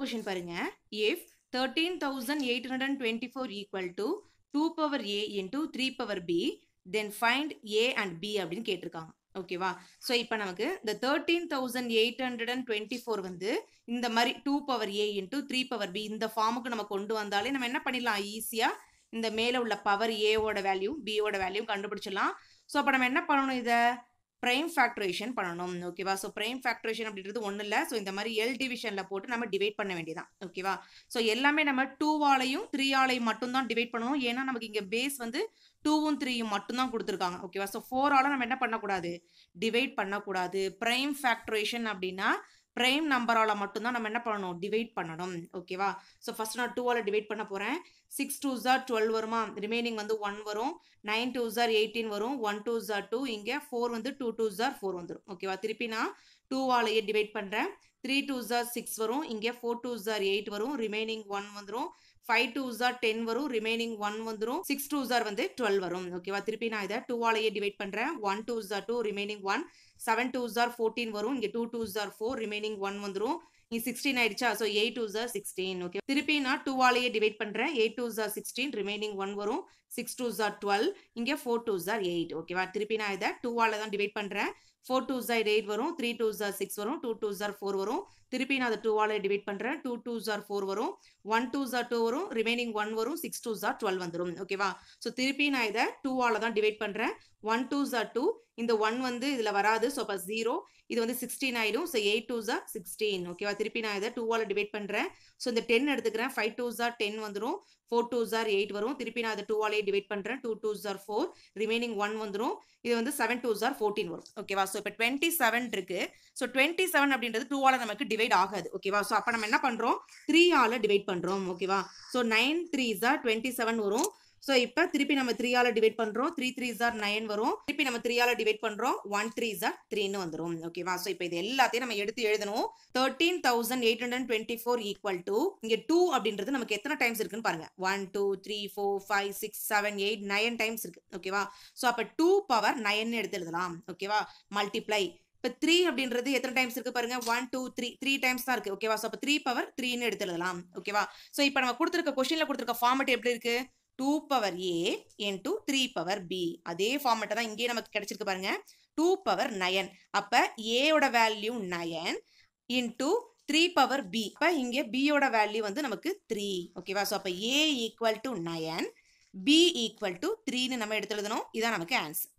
question பாருங்க if thirteen thousand eight hundred and twenty four equal to two power A into three power B then find A and B அப்படின்னு கேட்டிருக்காங்க ஓகேவா so இப்போ நமக்கு இந்த thirteen thousand eight hundred and twenty four வந்து இந்த மாதிரி two power A into three power B இந்த ஃபார்முக்கு நம்ம கொண்டு வந்தாலே நம்ம என்ன பண்ணிடலாம் ஈஸியாக இந்த மேலே உள்ள பவர் ஏவோட வேல்யூ பியோட வேல்யூ கண்டுபிடிச்சிடலாம் ஸோ அப்போ நம்ம என்ன பண்ணணும் இதை ப்ரைம் ஃபேக்டரேஷன் பண்ணணும் ஓகேவா ஸோ ப்ரைம் ஃபேக்டரேஷன் அப்படின்றது ஒன்றும் இல்லை ஸோ இந்த மாதிரி எல் டிவிஷனில் போட்டு நம்ம டிவைட் பண்ண வேண்டியதான் ஓகேவா ஸோ எல்லாமே நம்ம டூவாலையும் த்ரீயாலையும் மட்டும்தான் டிவைட் பண்ணணும் ஏன்னா நமக்கு இங்கே பேஸ் வந்து டூவும் த்ரீயும் மட்டும்தான் கொடுத்துருக்காங்க ஓகேவா ஸோ ஃபோரால நம்ம என்ன பண்ணக்கூடாது டிவைட் பண்ணக்கூடாது ப்ரைம் ஃபேக்டரேஷன் அப்படின்னா ப்ரைம் நம்பரால் மட்டும்தான் நம்ம என்ன பண்ணணும் டிவைட் பண்ணணும் ஓகேவா ஸோ ஃபஸ்ட் நான் டூவால் டிவைட் பண்ண போகிறேன் சிக்ஸ் டூ ஜார் டுவெல் வருமா ரிமைனிங் வந்து ஒன் வரும் நைன் டூ ஜார் எயிட்டீன் வரும் ஒன் டூ ஜார் டூ இங்கே ஃபோர் வந்து டூ டூ ஜார் ஃபோர் வந்துடும் ஓகேவா திருப்பி நான் டூவாலேயே டிவைட் பண்ணுறேன் த்ரீ டூ ஜார் சிக்ஸ் வரும் இங்கே ஃபோர் டூ ஜார் எயிட் வரும் ரிமைனிங் ஒன் வந்துடும் ஃபைவ் டூ ஜார் டென் வரும் ரிமைனிங் ஒன் வந்துடும் சிக்ஸ் டூ ஜார் வந்து டுவெல் வரும் ஓகேவா திருப்பி நான் இதை டூவாலேயே டிவைட் பண்ணுறேன் ஒன் டூ ஜார் two remaining one seven two ஜார் ஃபோர்டீன் வரும் இங்கே டூ டூ ஜார் ஃபோர் ரிமைனிங் ஒன் வந்துடும் இங்கே சிக்ஸ்டீன் ஆயிடுச்சா ஸோ எயிட் டூ ஜார் சிக்ஸ்டீன் ஓகே திருப்பி நான் டூவாலேயே டிவைட் பண்ணுறேன் எயிட் டூ ஜார் சிக்ஸ்டீன் ரிமைனிங் ஒன் வரும் சிக்ஸ் டூ ஜார் டுவெல் இங்கே ஃபோர் டூ ஜார் எயிட் ஓகேவா திருப்பி நான் இதை டூவால் தான் டிவைட் பண்ணுறேன் ஃபோர் டூ ஜார் எயிட் வரும் த்ரீ டூ ஜார் சிக்ஸ் வரும் டூ டூ ஜார் ஃபோர் வரும் திருப்பி நான் அதை டூவால் டிவைட் பண்ணுறேன் டூ டூ ஜார் ஃபோர் வரும் ஒன் டூ ஜார் டூ வரும் ரிமைனிங் ஒன் வரும் சிக்ஸ் டூ ஜார் டுவெல் வந்துடும் ஓகேவா ஸோ திருப்பி நான் இதை டூவால் தான் டிவைட் பண்ணுறேன் ஒன் டூ ஜார் டூ இந்த ஒன் வந்து இதில் வராது ஸோ அப்போ ஜீரோ இது வந்து சிக்ஸ்டீன் ஆயிடும் ஸோ எயிட் டூ ஜார் சிக்ஸ்டீன் ஓகேவா திருப்பி நான் இதை டூவால் டிவைட் பண்ணுறேன் ஸோ இந்த டென் எடுத்துக்கிறேன் ஃபைவ் டூ ஜார் டென் வந்துடும் ஃபோர் டூ ஜார் எயிட் வரும் திருப்பி நான் அதை டூவாலே டிவைட் பண்ணுறேன் டூ டூ ஜார் ஃபோர் ரிமைனிங் ஒன் வந்துடும் இது வந்து செவன் டூ ஜார் ஃபோர்டீன் வரும் ஓகேவா ஸோ இப்போ டுவெண்ட்டி செவன் இருக்கு ஸோ டுவெண்ட்டி செவன் அப்படின்றது டூவால் நமக்கு டிவைட் ஆகாது ஓகேவா ஸோ அப்போ நம்ம என்ன பண்ணுறோம் த்ரீ ஆல டிவைட் பண்ணுறோம் ஓகேவா ஸோ நைன் த்ரீ ஜார் டுவெண்ட்டி செவன் வரும் ஸோ இப்போ திருப்பி நம்ம த்ரீயால டிவைட் பண்ணுறோம் த்ரீ த்ரீ ஜார் நைன் வரும் திருப்பி நம்ம த்ரீயால டிவைட் பண்ணுறோம் ஒன் த்ரீ ஜார் த்ரீன்னு வந்துடும் ஓகேவா ஸோ இப்போ இது எல்லாத்தையும் நம்ம எடுத்து எழுதணும் thirteen thousand eight hundred twenty four equal to இங்கே டூ அப்படின்றது நமக்கு எத்தனை டைம்ஸ் இருக்குன்னு பாருங்க one two three four five six seven eight nine times இருக்கு ஓகேவா ஸோ அப்போ டூ பவர் நைன் எடுத்து எழுதலாம் ஓகேவா மல்டிப்ளை இப்போ த்ரீ அப்படின்றது எத்தனை டைம்ஸ் இருக்கு பாருங்க one two three three times தான் இருக்கு ஓகேவா ஸோ அப்போ த்ரீ பவர் த்ரீன்னு எடுத்து எழுதலாம் ஓகேவா ஸோ இப்போ நம்ம கொடுத்துருக்க கொஸ்டின்ல கொடுத்துருக்க ஃபார்மட் எப்படி இருக்கு two power A into three power B அதே ஃபார்மேட்டை தான் இங்கேயே நமக்கு கிடைச்சிருக்கு பாருங்க டூ பவர் நயன் அப்போ ஏயோட value nine into three power B அப்போ இங்கே பியோட வேல்யூ வந்து நமக்கு த்ரீ ஓகேவா ஸோ அப்போ A equal to nine B equal to த்ரீன்னு நம்ம எடுத்து எழுதணும் இதான் நமக்கு ஆன்சர்